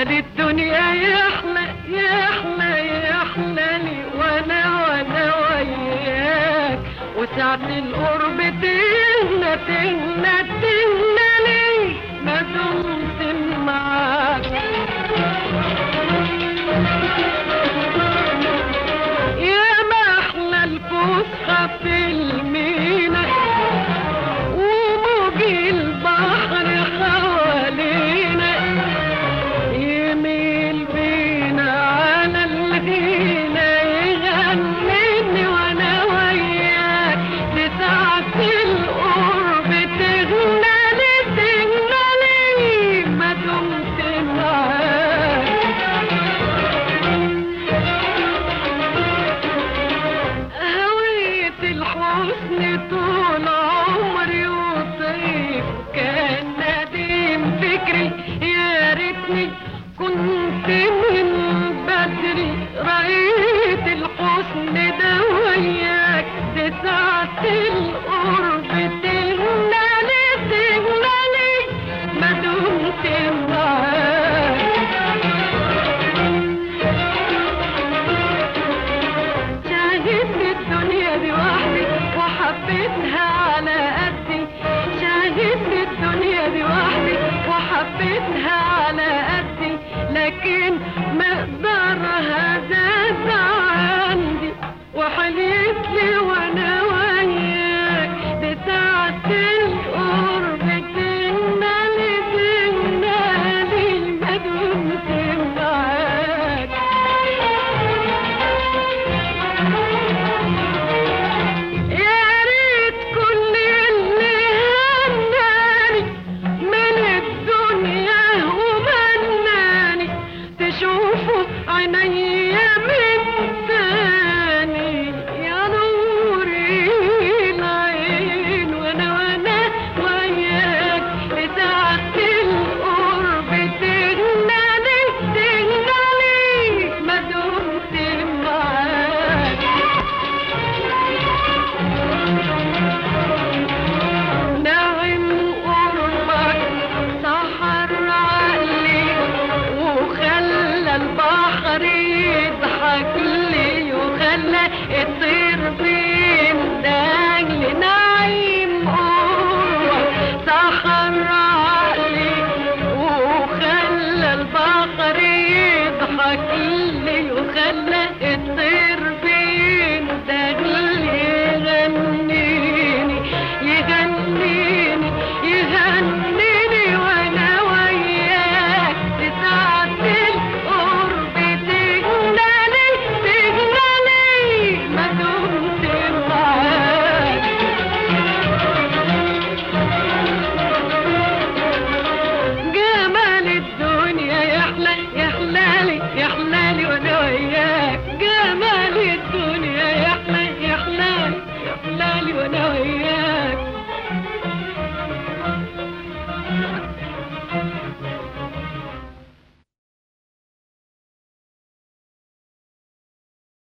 دي الدنيا يحلى يحلى يحلى لي وانا وانا وياك وساعة القرب تهنى تهنى تهنى لي ما دمت معاك يا محلى الفسحة في المينا وموج البحر حوالينا يميل بينا على الغينا يغنيني وانا وياك لساعة القرب تغنى لي تغنى لي ما دمت معاك هوية الحسن طول عمري وطيب كان نديم فكري يا ريتني كنت من بدري رأيت الحسن ده وياك تسعة القرب تهنالي تهنالي ما دمت معاك شاهدت الدنيا دي وحدي وحبيتها على قدي شاهدت الدنيا دي وحدي وحبيتها على قدي لكن مقدارها زاد عندي وحليت لي وانا وياك بساعة القرب تنالي تنالي ما دمت معاك يا ريت كل اللي هناني من الدنيا ومناني تشوفوا عينيا من تاني يا نور العين وانا وانا وياك بساعة القرب تغنالي تغنالي ما دمت معاك نعم قربك سحر عقلي وخلى البحر يضحك لي وخلى الطير بيندهلي نعيم قربك سحر عقلي وخلى البحر يضحك